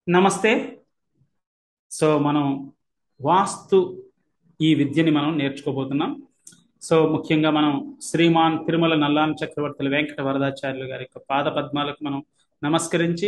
నమస్తే సో మనం వాస్తు ఈ విద్యని మనం నేర్చుకోబోతున్నాం సో ముఖ్యంగా మనం శ్రీమాన్ తిరుమల నల్లాన్ చక్రవర్తుల వెంకట వరదాచార్యులు గారి యొక్క పాద పద్మాలకు మనం నమస్కరించి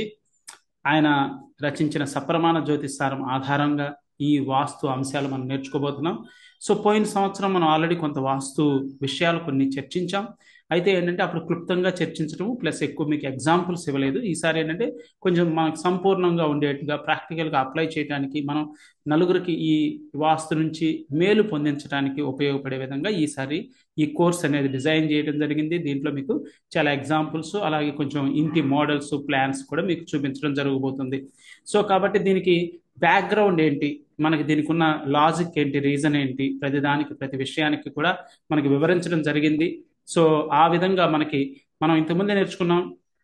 ఆయన రచించిన సప్రమాణ జ్యోతిష్సారం ఆధారంగా ఈ వాస్తు అంశాలు మనం నేర్చుకోబోతున్నాం సో పోయిన సంవత్సరం మనం ఆల్రెడీ కొంత వాస్తు విషయాలు కొన్ని చర్చించాం అయితే ఏంటంటే అప్పుడు క్లుప్తంగా చర్చించడం ప్లస్ ఎక్కువ మీకు ఎగ్జాంపుల్స్ ఇవ్వలేదు ఈసారి ఏంటంటే కొంచెం మనకు సంపూర్ణంగా ఉండేట్టుగా ప్రాక్టికల్గా అప్లై చేయడానికి మనం నలుగురికి ఈ వాస్తు నుంచి మేలు పొందించడానికి ఉపయోగపడే విధంగా ఈసారి ఈ కోర్స్ అనేది డిజైన్ చేయడం జరిగింది దీంట్లో మీకు చాలా ఎగ్జాంపుల్స్ అలాగే కొంచెం ఇంటి మోడల్స్ ప్లాన్స్ కూడా మీకు చూపించడం జరగబోతుంది సో కాబట్టి దీనికి బ్యాక్గ్రౌండ్ ఏంటి మనకి దీనికి ఉన్న లాజిక్ ఏంటి రీజన్ ఏంటి ప్రతి దానికి ప్రతి విషయానికి కూడా మనకి వివరించడం జరిగింది సో ఆ విధంగా మనకి మనం ఇంతకుముందే నేర్చుకున్నాం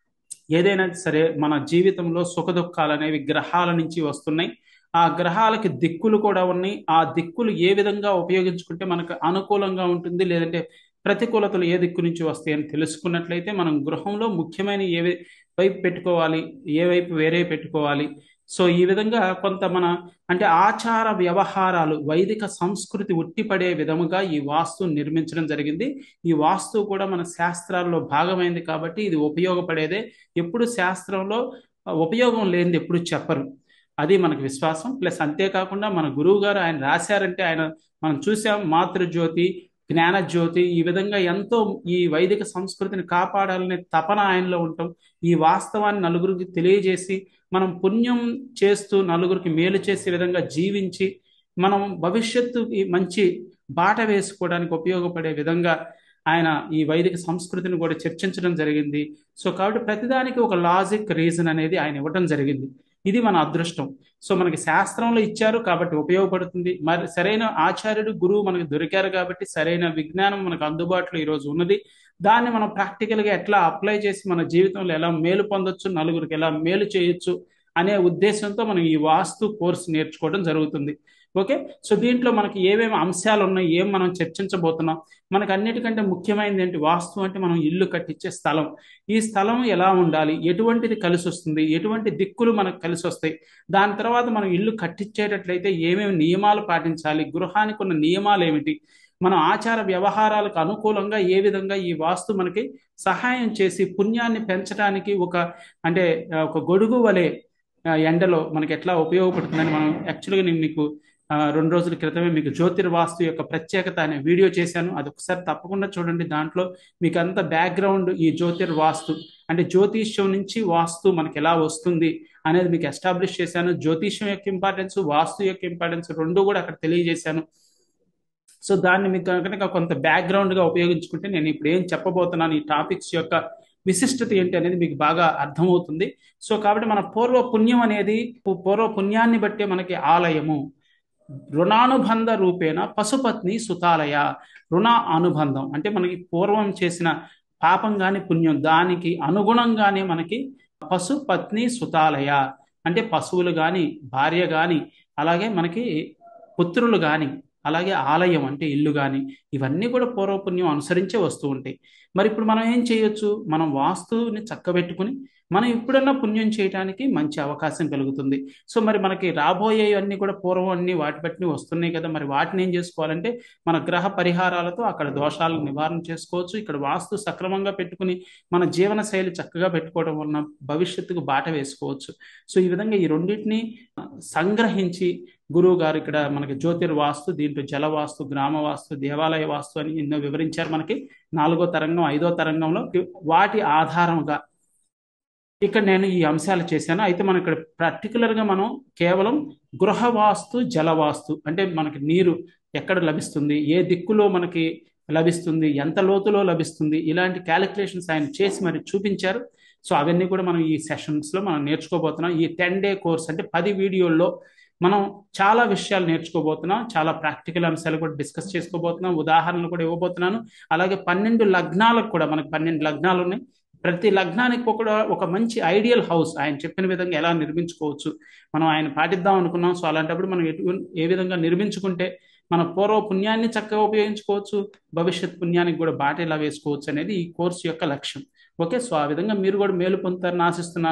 ఏదైనా సరే మన జీవితంలో సుఖ దుఃఖాలు అనేవి గ్రహాల నుంచి వస్తున్నాయి ఆ గ్రహాలకి దిక్కులు కూడా ఉన్నాయి ఆ దిక్కులు ఏ విధంగా ఉపయోగించుకుంటే మనకు అనుకూలంగా ఉంటుంది లేదంటే ప్రతికూలతలు ఏ దిక్కు నుంచి వస్తాయని తెలుసుకున్నట్లయితే మనం గృహంలో ముఖ్యమైన ఏ వైపు పెట్టుకోవాలి ఏ వైపు వేరే పెట్టుకోవాలి సో ఈ విధంగా కొంత మన అంటే ఆచార వ్యవహారాలు వైదిక సంస్కృతి ఉట్టిపడే విధముగా ఈ వాస్తు నిర్మించడం జరిగింది ఈ వాస్తు కూడా మన శాస్త్రాల్లో భాగమైంది కాబట్టి ఇది ఉపయోగపడేదే ఎప్పుడు శాస్త్రంలో ఉపయోగం లేనిది ఎప్పుడు చెప్పరు అది మనకు విశ్వాసం ప్లస్ అంతేకాకుండా మన గురువు గారు ఆయన రాశారంటే ఆయన మనం చూసాం మాతృజ్యోతి జ్ఞానజ్యోతి ఈ విధంగా ఎంతో ఈ వైదిక సంస్కృతిని కాపాడాలనే తపన ఆయనలో ఉంటాం ఈ వాస్తవాన్ని నలుగురికి తెలియజేసి మనం పుణ్యం చేస్తూ నలుగురికి మేలు చేసే విధంగా జీవించి మనం భవిష్యత్తుకి మంచి బాట వేసుకోవడానికి ఉపయోగపడే విధంగా ఆయన ఈ వైదిక సంస్కృతిని కూడా చర్చించడం జరిగింది సో కాబట్టి ప్రతిదానికి ఒక లాజిక్ రీజన్ అనేది ఆయన ఇవ్వడం జరిగింది ఇది మన అదృష్టం సో మనకి శాస్త్రంలో ఇచ్చారు కాబట్టి ఉపయోగపడుతుంది మరి సరైన ఆచార్యుడు గురువు మనకు దొరికారు కాబట్టి సరైన విజ్ఞానం మనకు అందుబాటులో ఈరోజు ఉన్నది దాన్ని మనం ప్రాక్టికల్గా ఎట్లా అప్లై చేసి మన జీవితంలో ఎలా మేలు పొందొచ్చు నలుగురికి ఎలా మేలు చేయొచ్చు అనే ఉద్దేశంతో మనం ఈ వాస్తు కోర్స్ నేర్చుకోవడం జరుగుతుంది ఓకే సో దీంట్లో మనకి ఏమేమి అంశాలు ఉన్నాయి ఏం మనం చర్చించబోతున్నాం మనకు అన్నిటికంటే ముఖ్యమైనది ఏంటి వాస్తు అంటే మనం ఇల్లు కట్టించే స్థలం ఈ స్థలం ఎలా ఉండాలి ఎటువంటిది కలిసి వస్తుంది ఎటువంటి దిక్కులు మనకు కలిసి వస్తాయి దాని తర్వాత మనం ఇల్లు కట్టించేటట్లయితే ఏమేమి నియమాలు పాటించాలి గృహానికి ఉన్న నియమాలు ఏమిటి మనం ఆచార వ్యవహారాలకు అనుకూలంగా ఏ విధంగా ఈ వాస్తు మనకి సహాయం చేసి పుణ్యాన్ని పెంచడానికి ఒక అంటే ఒక గొడుగు వలె ఎండలో మనకి ఎట్లా ఉపయోగపడుతుందని మనం యాక్చువల్గా నేను మీకు రెండు రోజుల క్రితమే మీకు జ్యోతిర్వాస్తు యొక్క ప్రత్యేకత అనే వీడియో చేశాను అది ఒకసారి తప్పకుండా చూడండి దాంట్లో మీకు అంత బ్యాక్గ్రౌండ్ ఈ జ్యోతిర్వాస్తు అంటే జ్యోతిష్యం నుంచి వాస్తు మనకి ఎలా వస్తుంది అనేది మీకు ఎస్టాబ్లిష్ చేశాను జ్యోతిష్యం యొక్క ఇంపార్టెన్స్ వాస్తు యొక్క ఇంపార్టెన్స్ రెండు కూడా అక్కడ తెలియజేశాను సో దాన్ని మీకు కనుక కొంత బ్యాక్గ్రౌండ్గా ఉపయోగించుకుంటే నేను ఇప్పుడు ఏం చెప్పబోతున్నాను ఈ టాపిక్స్ యొక్క విశిష్టత ఏంటి అనేది మీకు బాగా అర్థమవుతుంది సో కాబట్టి మన పూర్వ పుణ్యం అనేది పూర్వ పుణ్యాన్ని బట్టే మనకి ఆలయము రుణానుబంధ రూపేణ పశుపత్ని సుతాలయ రుణ అనుబంధం అంటే మనకి పూర్వం చేసిన పాపం కానీ పుణ్యం దానికి అనుగుణంగానే మనకి పశుపత్ని సుతాలయ అంటే పశువులు కానీ భార్య కానీ అలాగే మనకి పుత్రులు కానీ అలాగే ఆలయం అంటే ఇల్లు కానీ ఇవన్నీ కూడా పూర్వపుణ్యం అనుసరించే వస్తూ ఉంటాయి మరి ఇప్పుడు మనం ఏం చేయొచ్చు మనం వాస్తువుని చక్కబెట్టుకుని మనం ఇప్పుడన్నా పుణ్యం చేయడానికి మంచి అవకాశం కలుగుతుంది సో మరి మనకి రాబోయే అన్ని కూడా పూర్వం అన్ని వాటి బట్టి వస్తున్నాయి కదా మరి వాటిని ఏం చేసుకోవాలంటే మన గ్రహ పరిహారాలతో అక్కడ దోషాలను నివారణ చేసుకోవచ్చు ఇక్కడ వాస్తు సక్రమంగా పెట్టుకుని మన జీవన శైలి చక్కగా పెట్టుకోవడం వలన భవిష్యత్తుకు బాట వేసుకోవచ్చు సో ఈ విధంగా ఈ రెండింటిని సంగ్రహించి గురువు గారు ఇక్కడ మనకి జ్యోతిర్వాస్తు దీంట్లో జలవాస్తు గ్రామవాస్తు దేవాలయ వాస్తు అని ఎన్నో వివరించారు మనకి నాలుగో తరంగం ఐదో తరంగంలో వాటి ఆధారంగా ఇక్కడ నేను ఈ అంశాలు చేశాను అయితే మనం ఇక్కడ పర్టికులర్గా మనం కేవలం గృహవాస్తు జలవాస్తు అంటే మనకి నీరు ఎక్కడ లభిస్తుంది ఏ దిక్కులో మనకి లభిస్తుంది ఎంత లోతులో లభిస్తుంది ఇలాంటి క్యాలిక్యులేషన్స్ ఆయన చేసి మరి చూపించారు సో అవన్నీ కూడా మనం ఈ సెషన్స్లో మనం నేర్చుకోబోతున్నాం ఈ టెన్ డే కోర్స్ అంటే పది వీడియోల్లో మనం చాలా విషయాలు నేర్చుకోబోతున్నాం చాలా ప్రాక్టికల్ అంశాలు కూడా డిస్కస్ చేసుకోబోతున్నాం ఉదాహరణలు కూడా ఇవ్వబోతున్నాను అలాగే పన్నెండు లగ్నాలకు కూడా మనకు పన్నెండు లగ్నాలు ఉన్నాయి ప్రతి లగ్నానికి కూడా ఒక మంచి ఐడియల్ హౌస్ ఆయన చెప్పిన విధంగా ఎలా నిర్మించుకోవచ్చు మనం ఆయన పాటిద్దాం అనుకున్నాం సో అలాంటప్పుడు మనం ఎటు ఏ విధంగా నిర్మించుకుంటే మన పూర్వ పుణ్యాన్ని చక్కగా ఉపయోగించుకోవచ్చు భవిష్యత్ పుణ్యానికి కూడా బాట ఎలా వేసుకోవచ్చు అనేది ఈ కోర్సు యొక్క లక్ష్యం ఓకే సో ఆ విధంగా మీరు కూడా మేలు పొందుతారని ఆశిస్తున్నాను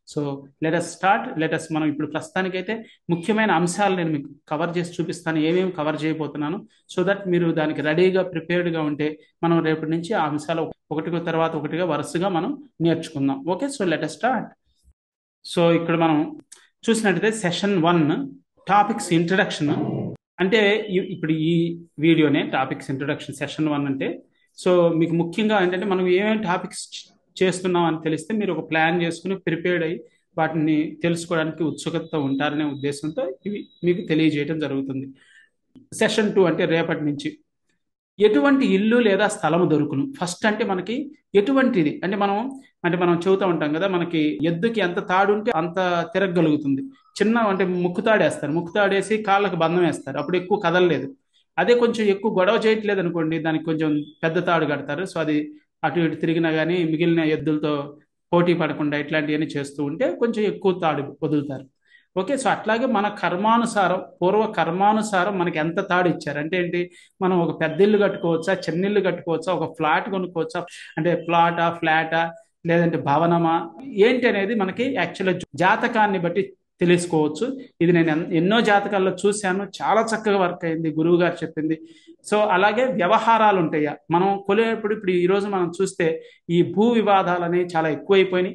సో లెటస్ స్టార్ట్ లెటస్ మనం ఇప్పుడు ప్రస్తుతానికైతే ముఖ్యమైన అంశాలు నేను మీకు కవర్ చేసి చూపిస్తాను ఏమేమి కవర్ చేయబోతున్నాను సో దట్ మీరు దానికి రెడీగా ప్రిపేర్డ్గా ఉంటే మనం రేపటి నుంచి ఆ అంశాలు ఒకటి తర్వాత ఒకటిగా వరుసగా మనం నేర్చుకుందాం okay so let's start so ఇక్కడ మనం చూసినట్టయితే సెషన్ వన్ టాపిక్స్ ఇంట్రడక్షన్ అంటే ఇప్పుడు ఈ వీడియోనే టాపిక్స్ ఇంట్రొడక్షన్ సెషన్ వన్ అంటే సో మీకు ముఖ్యంగా ఏంటంటే మనం ఏమేమి టాపిక్స్ చేస్తున్నాం అని తెలిస్తే మీరు ఒక ప్లాన్ చేసుకుని ప్రిపేర్డ్ అయ్యి వాటిని తెలుసుకోవడానికి ఉత్సుకతతో ఉంటారనే ఉద్దేశంతో ఇవి మీకు తెలియజేయడం జరుగుతుంది సెషన్ టూ అంటే రేపటి నుంచి ఎటువంటి ఇల్లు లేదా స్థలము దొరుకును ఫస్ట్ అంటే మనకి ఎటువంటిది అంటే మనం అంటే మనం చెబుతూ ఉంటాం కదా మనకి ఎద్దుకి ఎంత తాడు ఉంటే అంత తిరగగలుగుతుంది చిన్న అంటే ముక్కుతాడు వేస్తారు ముక్కుతాడు వేసి కాళ్ళకు బంధం వేస్తారు అప్పుడు ఎక్కువ కదలలేదు అదే కొంచెం ఎక్కువ గొడవ చేయట్లేదు అనుకోండి దానికి కొంచెం పెద్ద తాడు కడతారు సో అది అటు ఇటు తిరిగినా కానీ మిగిలిన ఎద్దులతో పోటీ పడకుండా ఇట్లాంటివన్నీ చేస్తూ ఉంటే కొంచెం ఎక్కువ తాడు వదులుతారు ఓకే సో అట్లాగే మన కర్మానుసారం పూర్వ కర్మానుసారం మనకి ఎంత తాడు ఇచ్చారు అంటే ఏంటి మనం ఒక పెద్ద ఇల్లు కట్టుకోవచ్చా చిన్న ఇల్లు కట్టుకోవచ్చా ఒక ఫ్లాట్ కొనుక్కోవచ్చా అంటే ప్లాటా ఫ్లాటా లేదంటే భవనమా ఏంటి అనేది మనకి యాక్చువల్గా జాతకాన్ని బట్టి తెలుసుకోవచ్చు ఇది నేను ఎన్నో జాతకాల్లో చూశాను చాలా చక్కగా వర్క్ అయింది గురువు గారు చెప్పింది సో అలాగే వ్యవహారాలు ఉంటాయా మనం కొలేటప్పుడు ఇప్పుడు ఈరోజు మనం చూస్తే ఈ భూ వివాదాలు అనేవి చాలా ఎక్కువైపోయినాయి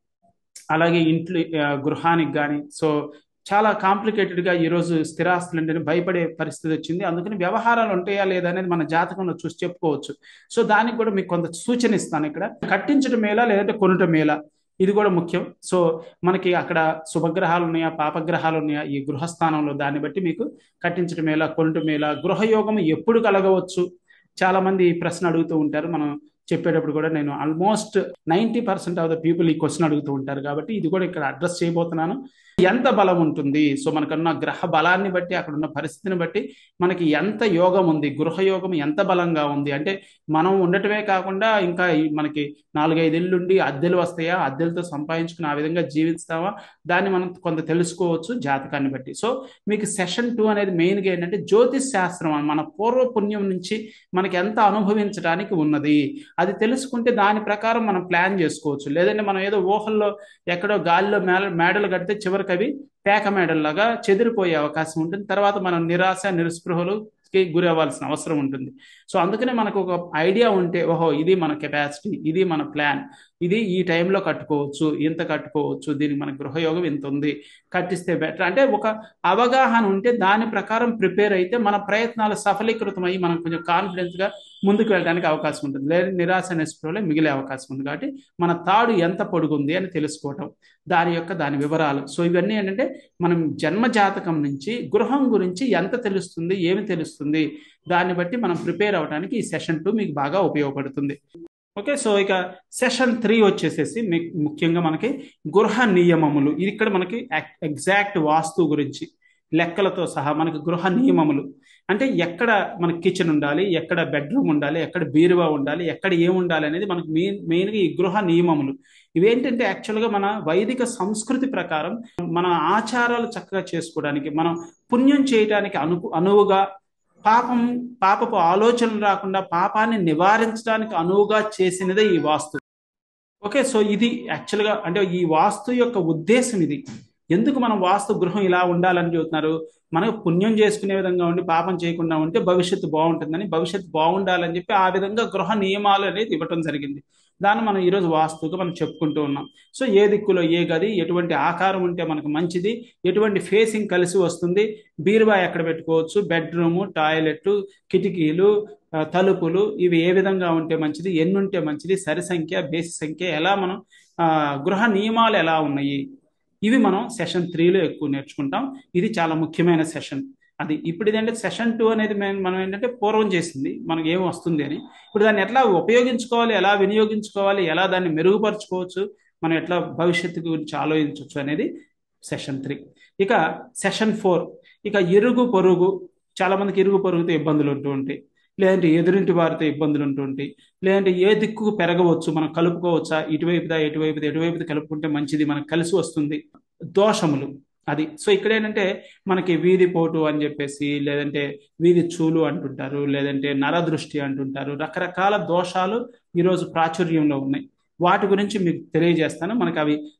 అలాగే ఇంట్లో గృహానికి కానీ సో చాలా కాంప్లికేటెడ్గా ఈరోజు స్థిరాస్తులు అంటే భయపడే పరిస్థితి వచ్చింది అందుకని వ్యవహారాలు ఉంటాయా లేదా అనేది మన జాతకంలో చూసి చెప్పుకోవచ్చు సో దానికి కూడా మీకు కొంత సూచన ఇస్తాను ఇక్కడ కట్టించడం మేలా లేదంటే కొనటం మేలా ఇది కూడా ముఖ్యం సో మనకి అక్కడ శుభగ్రహాలు ఉన్నాయా పాపగ్రహాలు ఉన్నాయా ఈ గృహస్థానంలో దాన్ని బట్టి మీకు కట్టించడం మేలా కొనటం మేలా గృహయోగం ఎప్పుడు కలగవచ్చు చాలా మంది ఈ ప్రశ్న అడుగుతూ ఉంటారు మనం చెప్పేటప్పుడు కూడా నేను almost ninety percent of the people ఈ క్వశ్చన్ అడుగుతూ ఉంటారు కాబట్టి ఇది కూడా ఇక్కడ అడ్రస్ చేయబోతున్నాను ఎంత బలం ఉంటుంది సో మనకున్న గ్రహ బలాన్ని బట్టి అక్కడ ఉన్న పరిస్థితిని బట్టి మనకి ఎంత యోగం ఉంది గృహయోగం ఎంత బలంగా ఉంది అంటే మనం ఉండటమే కాకుండా ఇంకా మనకి నాలుగైదు ఇల్లుండి అద్దెలు వస్తాయా అద్దెలతో సంపాదించుకుని ఆ విధంగా జీవిస్తావా దాన్ని మనం కొంత తెలుసుకోవచ్చు జాతకాన్ని బట్టి సో మీకు సెషన్ టూ అనేది మెయిన్గా ఏంటంటే జ్యోతిష్ శాస్త్రం మన పూర్వ పుణ్యం నుంచి మనకి ఎంత అనుభవించడానికి ఉన్నది అది తెలుసుకుంటే దాని ప్రకారం మనం ప్లాన్ చేసుకోవచ్చు లేదంటే మనం ఏదో ఊహల్లో ఎక్కడో గాలిలో మేడ మేడలు కడితే చివరికి అవి పేక మేడల్లాగా చెదిరిపోయే అవకాశం ఉంటుంది తర్వాత మనం నిరాశ నిరుస్పృహలు కి గురి అవ్వాల్సిన అవసరం ఉంటుంది సో అందుకనే మనకు ఒక ఐడియా ఉంటే ఓహో ఇది మన కెపాసిటీ ఇది మన ప్లాన్ ఇది ఈ టైంలో కట్టుకోవచ్చు ఇంత కట్టుకోవచ్చు దీనికి మన గృహయోగం ఇంత ఉంది కట్టిస్తే బెటర్ అంటే ఒక అవగాహన ఉంటే దాని ప్రకారం ప్రిపేర్ అయితే మన ప్రయత్నాలు సఫలీకృతమై మనం కొంచెం కాన్ఫిడెన్స్గా ముందుకు వెళ్ళడానికి అవకాశం ఉంటుంది లేదా నిరాశ నిస్పృహలో మిగిలే అవకాశం ఉంది కాబట్టి మన తాడు ఎంత పొడుగుంది అని తెలుసుకోవటం దాని యొక్క దాని వివరాలు సో ఇవన్నీ ఏంటంటే మనం జన్మ జాతకం నుంచి గృహం గురించి ఎంత తెలుస్తుంది ఏమి తెలుస్తుంది దాన్ని బట్టి మనం ప్రిపేర్ అవడానికి ఈ సెషన్ టూ మీకు బాగా ఉపయోగపడుతుంది ఓకే సో ఇక సెషన్ త్రీ వచ్చేసేసి మీకు ముఖ్యంగా మనకి గృహ నియమములు ఇది ఇక్కడ మనకి ఎగ్జాక్ట్ వాస్తు గురించి లెక్కలతో సహా మనకి గృహ నియమములు అంటే ఎక్కడ మనకి కిచెన్ ఉండాలి ఎక్కడ బెడ్రూమ్ ఉండాలి ఎక్కడ బీరువా ఉండాలి ఎక్కడ ఏం ఉండాలి అనేది మనకి మెయిన్ మెయిన్గా ఈ గృహ నియమములు ఇవేంటంటే యాక్చువల్గా మన వైదిక సంస్కృతి ప్రకారం మన ఆచారాలు చక్కగా చేసుకోవడానికి మనం పుణ్యం చేయడానికి అను అనువుగా పాపం పాపపు ఆలోచనలు రాకుండా పాపాన్ని నివారించడానికి అనువుగా చేసినదే ఈ వాస్తు ఓకే సో ఇది యాక్చువల్గా అంటే ఈ వాస్తు యొక్క ఉద్దేశం ఇది ఎందుకు మనం వాస్తు గృహం ఇలా ఉండాలని చెబుతున్నారు మనకు పుణ్యం చేసుకునే విధంగా ఉండి పాపం చేయకుండా ఉంటే భవిష్యత్తు బాగుంటుందని భవిష్యత్తు బాగుండాలని చెప్పి ఆ విధంగా గృహ నియమాలు అనేది ఇవ్వటం జరిగింది దాన్ని మనం ఈరోజు వాస్తుగా మనం చెప్పుకుంటూ ఉన్నాం సో ఏ దిక్కులో ఏ గది ఎటువంటి ఆకారం ఉంటే మనకు మంచిది ఎటువంటి ఫేసింగ్ కలిసి వస్తుంది బీరువా ఎక్కడ పెట్టుకోవచ్చు బెడ్రూము టాయిలెట్ కిటికీలు తలుపులు ఇవి ఏ విధంగా ఉంటే మంచిది ఎన్ని ఉంటే మంచిది సరి సంఖ్య బేసి సంఖ్య ఎలా మనం గృహ నియమాలు ఎలా ఉన్నాయి ఇవి మనం సెషన్ త్రీలో ఎక్కువ నేర్చుకుంటాం ఇది చాలా ముఖ్యమైన సెషన్ అది ఇప్పుడు ఏంటంటే సెషన్ టూ అనేది మనం ఏంటంటే పూర్వం చేసింది మనకి ఏం వస్తుంది అని ఇప్పుడు దాన్ని ఎట్లా ఉపయోగించుకోవాలి ఎలా వినియోగించుకోవాలి ఎలా దాన్ని మెరుగుపరచుకోవచ్చు మనం ఎట్లా భవిష్యత్తు గురించి ఆలోచించవచ్చు అనేది సెషన్ త్రీ ఇక సెషన్ ఫోర్ ఇక ఇరుగు పొరుగు చాలా మందికి ఇరుగు పొరుగుతో ఇబ్బందులు ఉంటూ ఉంటాయి లేదంటే ఎదురింటి వారితో ఇబ్బందులు ఉంటుంటాయి లేదంటే ఏ దిక్కు పెరగవచ్చు మనం కలుపుకోవచ్చా ఇటువైపుదా ఎటువైపుదా ఎటువైపుది కలుపుకుంటే మంచిది మనకు కలిసి వస్తుంది దోషములు అది సో ఇక్కడ ఏంటంటే మనకి వీధి పోటు అని చెప్పేసి లేదంటే వీధి చూలు అంటుంటారు లేదంటే నరదృష్టి అంటుంటారు రకరకాల దోషాలు ఈరోజు ప్రాచుర్యంలో ఉన్నాయి వాటి గురించి మీకు తెలియజేస్తాను మనకి అవి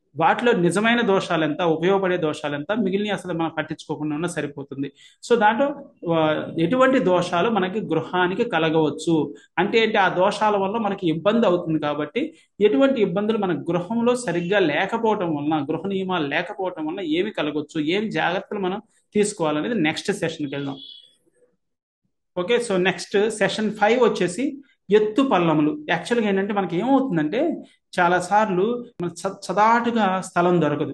వాటిలో నిజమైన దోషాలు ఎంత ఉపయోగపడే దోషాలు ఎంత మిగిలిన అసలు మనం పట్టించుకోకుండా ఉన్నా సరిపోతుంది సో దాంట్లో ఆ, ఎటువంటి దోషాలు మనకి గృహానికి కలగవచ్చు అంటే ఏంటి ఆ దోషాల వల్ల మనకి ఇబ్బంది అవుతుంది కాబట్టి ఎటువంటి ఇబ్బందులు మన గృహంలో సరిగ్గా లేకపోవటం వలన గృహ నియమాలు లేకపోవటం వలన ఏమి కలగవచ్చు ఏమి జాగ్రత్తలు మనం తీసుకోవాలనేది నెక్స్ట్ సెషన్కి వెళ్దాం okay so next session five వచ్చేసి ఎత్తు పల్లములు యాక్చువల్గా ఏంటంటే మనకి ఏమవుతుందంటే చాలాసార్లు మన చ- చదాటుగా స్థలం దొరకదు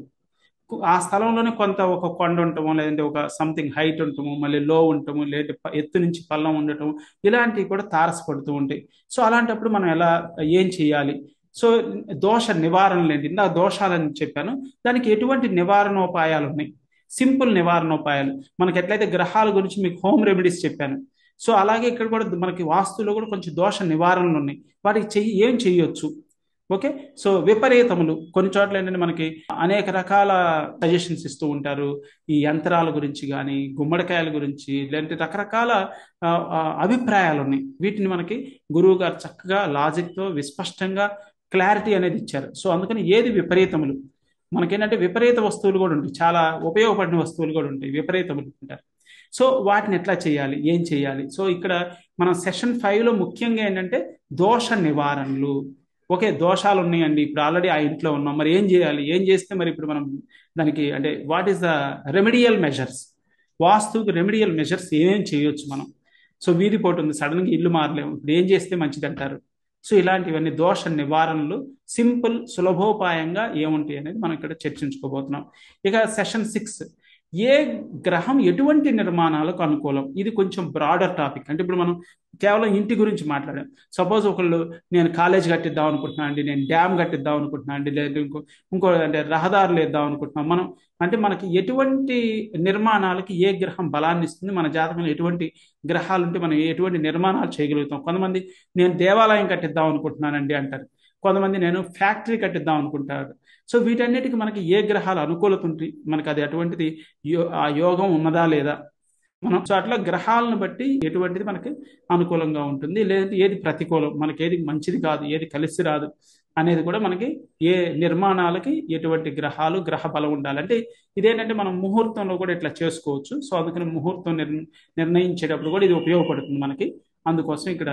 ఆ స్థలంలోనే కొంత ఒక కొండ ఉండటము లేదంటే ఒక సంథింగ్ హైట్ ఉండటము మళ్ళీ లో ఉండటము లేదంటే ప- ఎత్తు నుంచి పల్లం ఉండటం ఇలాంటివి కూడా తారసపడుతూ ఉంటాయి సో అలాంటప్పుడు మనం ఎలా ఏం చేయాలి సో దోష నివారణలు ఏంటి ఇందా దోషాలని చెప్పాను దానికి ఎటువంటి నివారణోపాయాలు ఉన్నాయి సింపుల్ నివారణోపాయాలు మనకి ఎట్లయితే గ్రహాల గురించి మీకు హోమ్ రెమెడీస్ చెప్పాను సో అలాగే ఇక్కడ కూడా మనకి వాస్తులో కూడా కొంచెం దోష నివారణలు ఉన్నాయి వాటికి చెయ్యి ఏం చేయొచ్చు ఓకే సో విపరీతములు కొన్ని చోట్ల ఏంటంటే మనకి అనేక రకాల సజెషన్స్ ఇస్తూ ఉంటారు ఈ యంత్రాల గురించి కానీ గుమ్మడికాయల గురించి లేదంటే రకరకాల ఆ, ఆ, అభిప్రాయాలు ఉన్నాయి వీటిని మనకి గురువు గారు చక్కగా లాజిక్తో విస్పష్టంగా క్లారిటీ అనేది ఇచ్చారు సో అందుకని ఏది విపరీతములు మనకేంటంటే విపరీత వస్తువులు కూడా ఉంటాయి చాలా ఉపయోగపడిన వస్తువులు కూడా ఉంటాయి విపరీతములు అంటారు సో వాటిని ఎట్లా చేయాలి ఏం చేయాలి సో ఇక్కడ మనం సెషన్ ఫైవ్లో ముఖ్యంగా ఏంటంటే దోష నివారణలు ఓకే దోషాలు ఉన్నాయండి ఇప్పుడు ఆల్రెడీ ఆ ఇంట్లో ఉన్నాం మరి ఏం చేయాలి ఏం చేస్తే మరి ఇప్పుడు మనం దానికి అంటే what is the remedial measures వాస్తుకు రెమెడియల్ మెజర్స్ ఏమేం చేయొచ్చు మనం సో వీధి పోటు ఉంది సడన్గా ఇల్లు మారలేము ఇప్పుడు ఏం చేస్తే మంచిది అంటారు సో ఇలాంటివన్నీ దోష నివారణలు సింపుల్ సులభోపాయంగా ఏముంటాయి అనేది మనం ఇక్కడ చర్చించుకోబోతున్నాం ఇక సెషన్ సిక్స్ ఏ గ్రహం ఎటువంటి నిర్మాణాలకు అనుకూలం ఇది కొంచెం బ్రాడర్ టాపిక్ అంటే ఇప్పుడు మనం కేవలం ఇంటి గురించి మాట్లాడాం సపోజ్ ఒకళ్ళు నేను కాలేజ్ కట్టిద్దాం అనుకుంటున్నాను అండి నేను డ్యామ్ కట్టిద్దాం అనుకుంటున్నాను అండి లేదా ఇంకో ఇంకో అంటే రహదారులు వేద్దాం అనుకుంటున్నాం మనం అంటే మనకి ఎటువంటి నిర్మాణాలకి ఏ గ్రహం బలాన్ని ఇస్తుంది మన జాతకంలో ఎటువంటి గ్రహాలు ఉంటే మనం ఎటువంటి నిర్మాణాలు చేయగలుగుతాం కొంతమంది నేను దేవాలయం కట్టిద్దాం అనుకుంటున్నానండి అంటారు కొంతమంది నేను ఫ్యాక్టరీ కట్టిద్దాం అనుకుంటారు సో వీటన్నిటికి మనకి ఏ గ్రహాలు అనుకూలత ఉంటుంది మనకి అది అటువంటిది యో- ఆ యోగం ఉన్నదా లేదా మనం సో అట్లా గ్రహాలను బట్టి ఎటువంటిది మనకి అనుకూలంగా ఉంటుంది లేదంటే ఏది ప్రతికూలం మనకి ఏది మంచిది కాదు ఏది కలిసి రాదు అనేది కూడా మనకి ఏ నిర్మాణాలకి ఎటువంటి గ్రహాలు గ్రహ బలం ఉండాలి అంటే ఇదేంటంటే మనం ముహూర్తంలో కూడా ఇట్లా చేసుకోవచ్చు సో అందుకని ముహూర్తం నిర్ నిర్ణయించేటప్పుడు కూడా ఇది ఉపయోగపడుతుంది మనకి అందుకోసం ఇక్కడ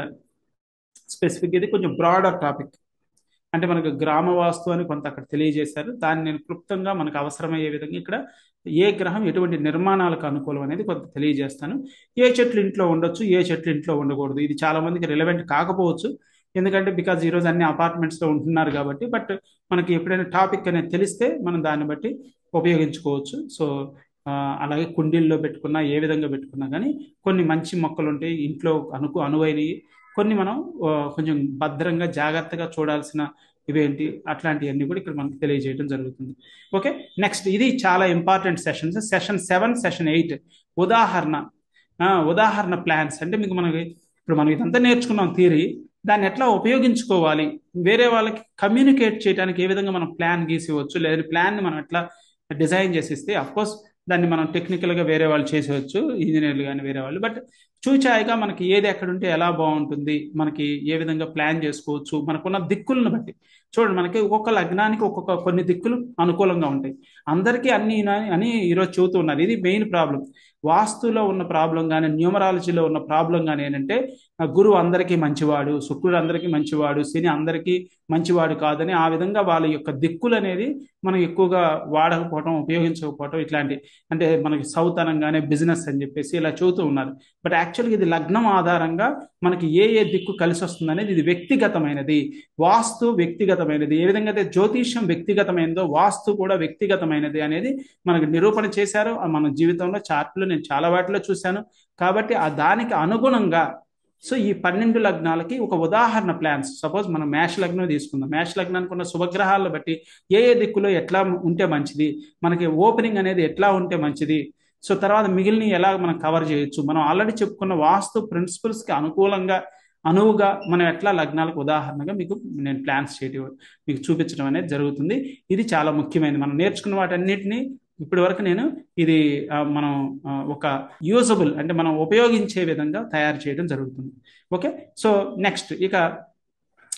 స్పెసిఫిక్ ఇది కొంచెం బ్రాడర్ టాపిక్ అంటే మనకు గ్రామ వాస్తు అని కొంత అక్కడ తెలియజేశారు దాన్ని నేను క్లుప్తంగా మనకు అవసరమయ్యే విధంగా ఇక్కడ ఏ గ్రహం ఎటువంటి నిర్మాణాలకు అనుకూలం అనేది కొంత తెలియజేస్తాను ఏ చెట్లు ఇంట్లో ఉండొచ్చు ఏ చెట్లు ఇంట్లో ఉండకూడదు ఇది చాలా మందికి రిలవెంట్ కాకపోవచ్చు ఎందుకంటే బికాజ్ ఈరోజు అన్ని అపార్ట్మెంట్స్లో ఉంటున్నారు కాబట్టి బట్ మనకి ఎప్పుడైనా టాపిక్ అనేది తెలిస్తే మనం దాన్ని బట్టి ఉపయోగించుకోవచ్చు సో ఆ, అలాగే కుండీల్లో పెట్టుకున్నా ఏ విధంగా పెట్టుకున్నా కానీ కొన్ని మంచి మొక్కలు ఉంటాయి ఇంట్లో అనుకు అనువైనవి కొన్ని మనం ఆ, కొంచెం భద్రంగా జాగ్రత్తగా చూడాల్సిన ఇవేంటి అట్లాంటివన్నీ కూడా ఇక్కడ మనకు తెలియజేయడం జరుగుతుంది ఓకే నెక్స్ట్ ఇది చాలా important sessions session seven session eight ఉదాహరణ ఆ, ఉదాహరణ ప్లాన్స్ అంటే మీకు మనకి ఇప్పుడు మనం ఇదంతా నేర్చుకున్నాం థియరీ దాన్ని ఎట్లా ఉపయోగించుకోవాలి వేరే వాళ్ళకి కమ్యూనికేట్ చేయడానికి ఏ విధంగా మనం ప్లాన్ గీసివచ్చు లేదా ప్లాన్ని మనం ఎట్లా డిజైన్ చేసి ఇస్తే కోర్స్ దాన్ని మనం టెక్నికల్గా వేరే వాళ్ళు చేసేవచ్చు ఇంజనీర్లు కానీ వేరే వాళ్ళు బట్ చూచాయిగా మనకి ఏది ఎక్కడ ఉంటే ఎలా బాగుంటుంది మనకి ఏ విధంగా ప్లాన్ చేసుకోవచ్చు మనకున్న దిక్కులను బట్టి చూడండి మనకి ఒక్కొక్క లగ్నానికి ఒక్కొక్క కొన్ని దిక్కులు అనుకూలంగా ఉంటాయి అందరికీ అన్ని ఇన- అని ఈరోజు చెబుతూ ఉన్నారు ఇది మెయిన్ ప్రాబ్లం వాస్తులో ఉన్న ప్రాబ్లం కానీ న్యూమరాలజీలో ఉన్న ప్రాబ్లం కానీ ఏంటంటే ఆ గురువు అందరికీ మంచివాడు శుక్రుడు అందరికీ మంచివాడు శని అందరికీ మంచివాడు కాదని ఆ విధంగా వాళ్ళ యొక్క దిక్కులు అనేది మనం ఎక్కువగా వాడకపోవటం ఉపయోగించకపోవటం ఇట్లాంటి అంటే మనకి సౌత్ అనగానే బిజినెస్ అని చెప్పేసి ఇలా చెబుతూ ఉన్నారు బట్ యాక్చువల్గా ఇది లగ్నం ఆధారంగా మనకి ఏ ఏ దిక్కు కలిసి వస్తుంది అనేది ఇది వ్యక్తిగతమైనది వాస్తు వ్యక్తిగతమైనది ఏ విధంగా అయితే జ్యోతిష్యం వ్యక్తిగతమైనదో వాస్తు కూడా వ్యక్తిగతమైనది అనేది మనకు నిరూపణ చేశారు ఆ మన జీవితంలో చార్ట్లు నేను చాలా వాటిలో చూశాను కాబట్టి ఆ దానికి అనుగుణంగా సో ఈ పన్నెండు లగ్నాలకి ఒక ఉదాహరణ ప్లాన్స్ సపోజ్ మనం మేష లగ్నం తీసుకుందాం మేష లగ్నానికి ఉన్న శుభగ్రహాలను బట్టి ఏ ఏ దిక్కులో ఎట్లా ఉంటే మంచిది మనకి ఓపెనింగ్ అనేది ఎట్లా ఉంటే మంచిది సో తర్వాత మిగిలిన ఎలా మనం కవర్ చేయొచ్చు మనం ఆల్రెడీ చెప్పుకున్న వాస్తు ప్రిన్సిపల్స్కి అనుకూలంగా అనువుగా మనం ఎట్లా లగ్నాలకు ఉదాహరణగా మీకు నేను ప్లాన్స్ చేయడం మీకు చూపించడం అనేది జరుగుతుంది ఇది చాలా ముఖ్యమైనది మనం నేర్చుకున్న వాటన్నిటిని ఇప్పటి వరకు నేను ఇది ఆ, మనం ఆ, ఒక యూజబుల్ అంటే మనం ఉపయోగించే విధంగా తయారు చేయడం జరుగుతుంది ఓకే సో నెక్స్ట్ ఇక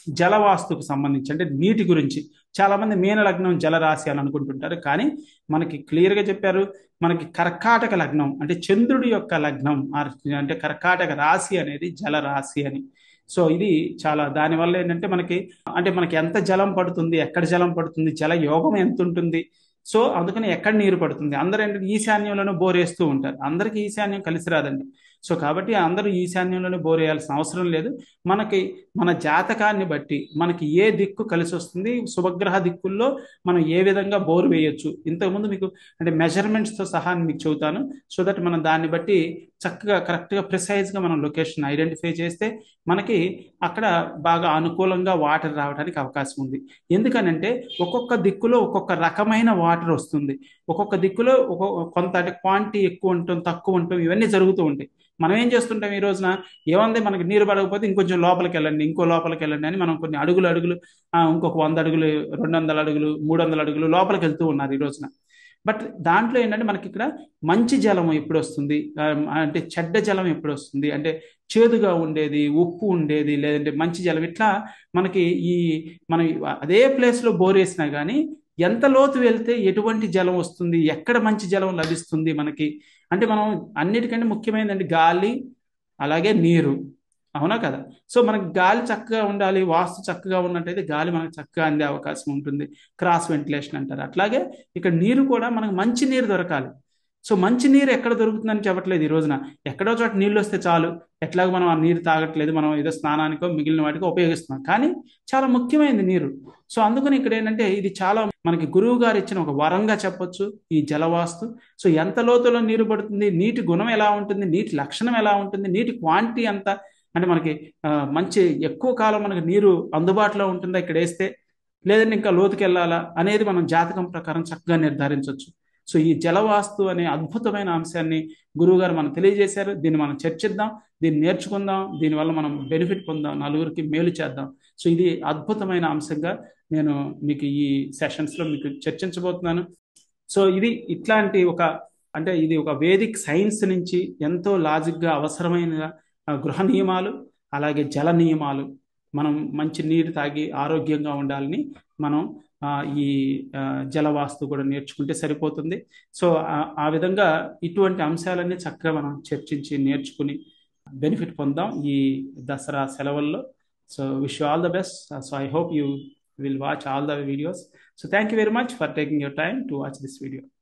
జలవాస్తుకు సంబంధించి అంటే నీటి గురించి చాలామంది మీన లగ్నం జలరాశి అని అనుకుంటుంటారు కానీ మనకి క్లియర్గా చెప్పారు మనకి కర్కాటక లగ్నం అంటే చంద్రుడి యొక్క లగ్నం అంటే కర్కాటక రాశి అనేది జలరాశి అని సో ఇది చాలా దానివల్ల ఏంటంటే మనకి అంటే మనకి ఎంత జలం పడుతుంది ఎక్కడ జలం పడుతుంది జల యోగం ఎంత ఉంటుంది సో అందుకని ఎక్కడ నీరు పడుతుంది అందరూ ఏంటంటే ఈశాన్యంలోనే బోర్ వేస్తూ ఉంటారు అందరికీ ఈశాన్యం కలిసి రాదండి సో కాబట్టి అందరూ ఈశాన్యంలోనే బోర్ వేయాల్సిన అవసరం లేదు మనకి మన జాతకాన్ని బట్టి మనకి ఏ దిక్కు కలిసి వస్తుంది శుభగ్రహ దిక్కుల్లో మనం ఏ విధంగా బోర్ వేయొచ్చు ఇంతకుముందు మీకు అంటే మెజర్మెంట్స్తో సహా మీకు చెబుతాను సో దట్ మనం దాన్ని బట్టి చక్కగా కరెక్ట్గా ప్రిసైజ్గా మనం లొకేషన్ ఐడెంటిఫై చేస్తే మనకి అక్కడ బాగా అనుకూలంగా వాటర్ రావడానికి అవకాశం ఉంది ఎందుకనంటే ఒక్కొక్క దిక్కులో ఒక్కొక్క రకమైన వాటర్ వస్తుంది ఒక్కొక్క దిక్కులో ఒక్కొక్క కొంత అంటే క్వాంటిటీ ఎక్కువ ఉంటుంది తక్కువ ఉంటుంది ఇవన్నీ జరుగుతూ ఉంటాయి మనం ఏం చేస్తుంటాం ఈ రోజున ఏముంది మనకి నీరు పడకపోతే ఇంకొంచెం లోపలికి వెళ్ళండి ఇంకో లోపలికి వెళ్ళండి అని మనం కొన్ని అడుగులు అడుగులు ఇంకొక వంద అడుగులు రెండు వందల అడుగులు మూడు వందల అడుగులు లోపలికి వెళ్తూ ఉన్నారు ఈ రోజున బట్ దాంట్లో ఏంటంటే మనకి ఇక్కడ మంచి జలం ఎప్పుడు వస్తుంది అంటే చెడ్డ జలం ఎప్పుడు వస్తుంది అంటే చేదుగా ఉండేది ఉప్పు ఉండేది లేదంటే మంచి జలం ఇట్లా మనకి ఈ మనం అదే ప్లేస్లో బోర్ వేసినా కానీ ఎంత లోతు వెళ్తే ఎటువంటి జలం వస్తుంది ఎక్కడ మంచి జలం లభిస్తుంది మనకి అంటే మనం అన్నిటికంటే ముఖ్యమైనది గాలి అలాగే నీరు అవునా కదా సో మనకి గాలి చక్కగా ఉండాలి వాస్తు చక్కగా ఉన్నట్టయితే గాలి మనకు చక్కగా అందే అవకాశం ఉంటుంది క్రాస్ వెంటిలేషన్ అంటారు అట్లాగే ఇక్కడ నీరు కూడా మనకు మంచి నీరు దొరకాలి సో మంచి నీరు ఎక్కడ దొరుకుతుందని చెప్పట్లేదు ఈ రోజున ఎక్కడో చోట నీళ్ళు వస్తే చాలు ఎట్లాగో మనం ఆ నీరు తాగట్లేదు మనం ఏదో స్నానానికో మిగిలిన వాటికో ఉపయోగిస్తున్నాం కానీ చాలా ముఖ్యమైనది నీరు సో అందుకని ఇక్కడ ఏంటంటే ఇది చాలా మనకి గురువు గారు ఇచ్చిన ఒక వరంగా చెప్పొచ్చు ఈ జలవాస్తు సో ఎంత లోతులో నీరు పడుతుంది నీటి గుణం ఎలా ఉంటుంది నీటి లక్షణం ఎలా ఉంటుంది నీటి క్వాంటిటీ ఎంత అంటే మనకి మంచి ఎక్కువ కాలం మనకి నీరు అందుబాటులో ఉంటుందా ఇక్కడ వేస్తే లేదంటే ఇంకా లోతుకి వెళ్ళాలా అనేది మనం జాతకం ప్రకారం చక్కగా నిర్ధారించవచ్చు సో ఈ జలవాస్తు అనే అద్భుతమైన అంశాన్ని గురువుగారు మనం తెలియజేశారు దీన్ని మనం చర్చిద్దాం దీన్ని నేర్చుకుందాం దీనివల్ల మనం బెనిఫిట్ పొందాం నలుగురికి మేలు చేద్దాం సో ఇది అద్భుతమైన అంశంగా నేను మీకు ఈ సెషన్స్లో మీకు చర్చించబోతున్నాను సో ఇది ఇట్లాంటి ఒక అంటే ఇది ఒక వేదిక్ సైన్స్ నుంచి ఎంతో లాజిక్గా అవసరమైన గృహ నియమాలు అలాగే జల నియమాలు మనం మంచి నీరు తాగి ఆరోగ్యంగా ఉండాలని మనం ఈ జలవాస్తు కూడా నేర్చుకుంటే సరిపోతుంది సో ఆ విధంగా ఇటువంటి అంశాలన్నీ చక్కగా మనం చర్చించి నేర్చుకుని బెనిఫిట్ పొందాం ఈ దసరా సెలవుల్లో so wish you all the best so I hope you will watch all the videos so thank you very much for taking your time to watch this video